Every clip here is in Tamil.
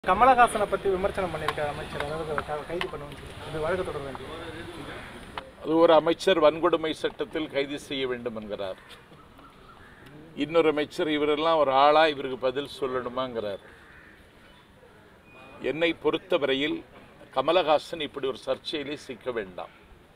கமலஹாசனை பத்தி விமர்சனம் பண்ணியிருக்காரு அமைச்சர் அதாவது அவரை க- கைது பண்ணுவோம் இது வழக்கு தொடர வேண்டியது அது ஒரு அமைச்சர் வன்கொடுமை சட்டத்தில் கைது செய்ய வேண்டும் என்கிறார் இன்னொரு அமைச்சர் இவரெல்லாம் ஒரு ஆளா இவருக்கு பதில் சொல்லணுமாங்கிறார் என்னை பொறுத்தவரையில் கமலஹாசன் இப்படி ஒரு சர்ச்சையிலே சிக்க வேண்டாம்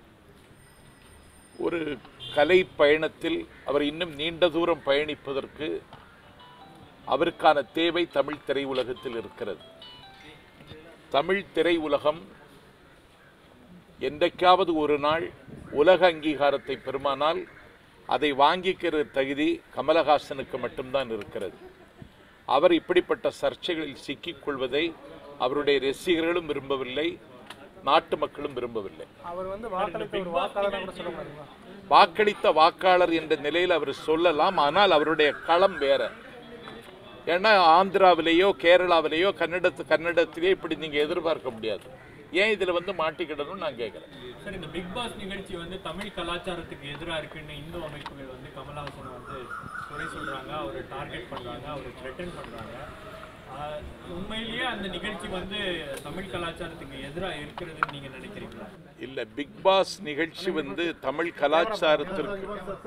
ஒரு கலை பயணத்தில் அவர் இன்னும் நீண்ட தூரம் பயணிப்பதற்கு அவருக்கான தேவை தமிழ் திரையுலகத்தில் இருக்கிறது தமிழ் திரையுலகம் என்றைக்காவது ஒரு நாள் உலக அங்கீகாரத்தை பெறுமானால் அதை வாங்கிக்கிற தகுதி கமலஹாசனுக்கு மட்டும்தான் இருக்கிறது அவர் இப்படிப்பட்ட சர்ச்சைகளில் சிக்கிக் கொள்வதை அவருடைய ரசிகர்களும் விரும்பவில்லை நாட்டு மக்களும் விரும்பவில்லை அவர் வந்து வாக்களித்த ஒரு வாக்காளர் கூட சொல்ல முடியுமா வாக்களித்த வாக்காளர் என்ற நிலையில் அவர் சொல்லலாம் ஆனால் அவருடைய களம் வேற ஏன்னா ஆந்திராவிலேயோ கேரளாவிலேயோ கன்னடத்து கன்னடத்திலேயோ இப்படி நீங்க எதிர்பார்க்க முடியாது ஏன் இதுல வந்து மாட்டிக்கிடணும்னு நான் கேட்கிறேன் சார் இந்த பிக் பாஸ் நிகழ்ச்சி வந்து தமிழ் கலாச்சாரத்துக்கு எதிராக இருக்குன்னு இந்து அமைப்புகள் வந்து கமல்ஹாசனை வந்து குறை சொல்றாங்க அவரை டார்கெட் பண்றாங்க அவரை த்ரெட்டன் பண்றாங்க ஆஹ் உண்மையிலேயே அந்த நிகழ்ச்சி வந்து தமிழ் கலாச்சாரத்துக்கு எதிராக இருக்கிறதுன்னு நீங்க நினைக்கிறீங்களா இல்ல பிக் பாஸ் நிகழ்ச்சி வந்து தமிழ் கலாச்சாரத்திற்கு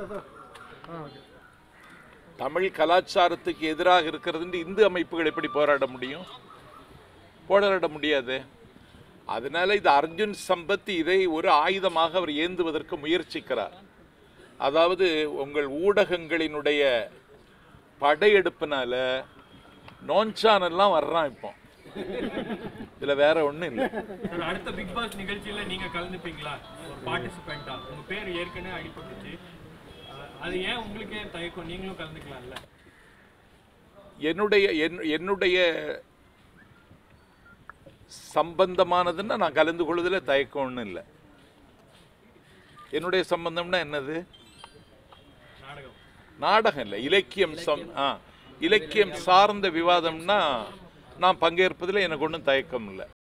தமிழ் கலாச்சாரத்துக்கு எதிராக இருக்கிறதுன்னு இந்து அமைப்புகள் எப்படி போராட முடியும் போராட முடியாது அதனால இது அர்ஜுன் சம்பத் இதை ஒரு ஆயுதமாக அவர் ஏந்துவதற்கு முயற்சிக்கிறார் அதாவது உங்கள் ஊடகங்களினுடைய படையெடுப்புனால நோஞ்சானெல்லாம் வர்றான் இப்போ இதுல வேற ஒண்ணும் இல்லை சார் அடுத்த பிக் பாஸ் நிகழ்ச்சியில நீங்க கலந்துப்பீங்களா ஒரு பார்ட்டிசிபெண்டா உங்க பேர் ஏற்கனவே அடிபட்டுச்சு ஆஹ் அது ஏன் உங்களுக்கே தயக்கம் நீங்களும் கலந்துக்கலாம்ல என்னுடைய என்- என்னுடைய சம்பந்தமானதுன்னா நான் கலந்து கொள்வதில் தயக்கம் ஒன்றும் இல்லை என்னுடைய சம்பந்தம்னா என்னது நாடகம் நாடகம் இல்லை இலக்கியம் சம் ஆ இலக்கியம் சார்ந்த விவாதம்னா நான் பங்கேற்பதில் எனக்கு ஒன்றும் தயக்கம் இல்லை